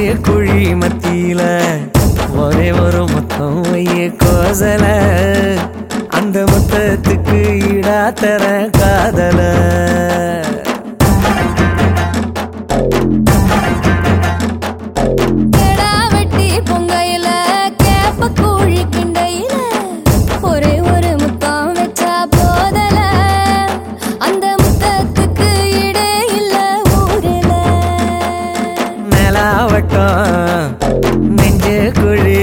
குழி மத்தியில ஒரே ஒரு முத்தம் வைய கோசல அந்த முத்தத்துக்கு ஈடா தர காதல கெடா வெட்டி பொங்கையில கேப்ப கூழி கிண்டையில ஒரே ஒரு முத்தம் வச்சா போதல அந்த முத்தத்துக்கு இடே இல்ல ஊரில நிலாவட்டம் நெஞ்சு குழி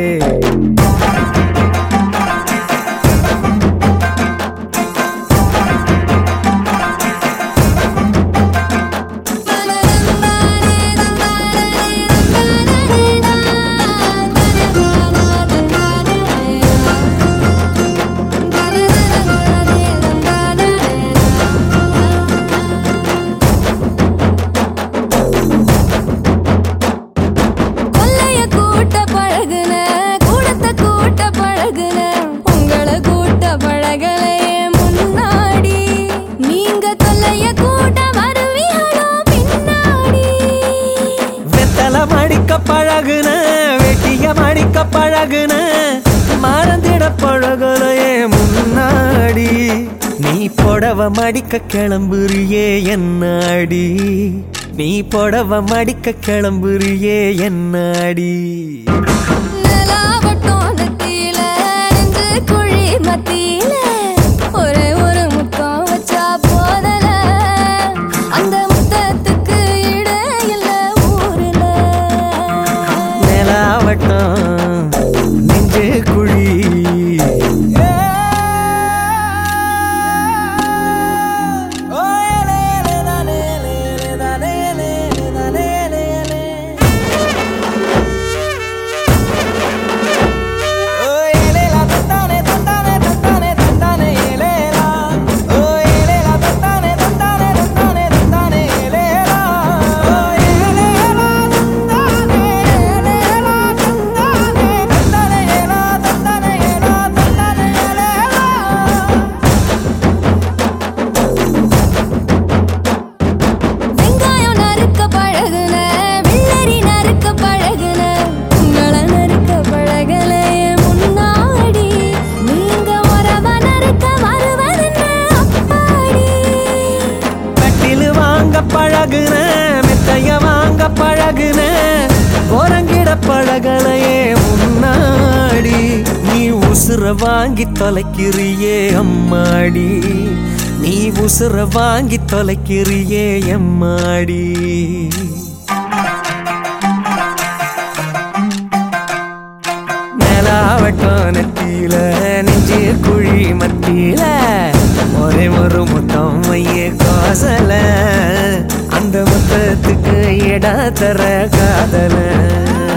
கொல்லைய கூட்ட பழகுன கூடத்தை கூட்ட பழகுன உங்களை கூட்ட பழகலையே முன்னாடி நீங்க தொல்லைய கூட்ட வருவீங்களோ பின்னாடி வெத்தல மடிக்க பழகுன வெட்டிய மடிக்க பழகுன மறந்திட பழகலையே முன்னாடி நீ புடவ மடிக்க கிளம்புறியே என்னாடி நீ புடவ மடிக்க கிளம்புறியே என்னாடி நிலாவட்டம் நெத்தியில நெஞ்சு குழி மத்தியில ஒரே ஒரு முத்தம் வச்சா போதல அந்த முத்தத்துக்கு இட இல்ல ஊருல நிலாவட்டம் நெஞ்சு குழி வெங்காயம் நறுக்க பழகுன வெள்ளரி நறுக்க பழகுன உங்களை நறுக்க பழகலையே முன்னாடி நீங்க உறவ நறுக்க வருவதுன்னு அப்பாடி கட்டிலு வாங்க பழகுன மெத்தைய வாங்க பழகுன குரங்கிட பழகலையே முன்னாடி நீ உசுர வாங்கி தொலைக்கிறியே அம்மாடி நீ உசுர வாங்கி தொலைக்கிறியே எம்மாடி நிலாவட்டம் நெத்தியில நெஞ்சு குழி மத்தியில ஒரே ஒரு முத்தம் மைய கோசல அந்த முத்தத்துக்கு இட தர காதல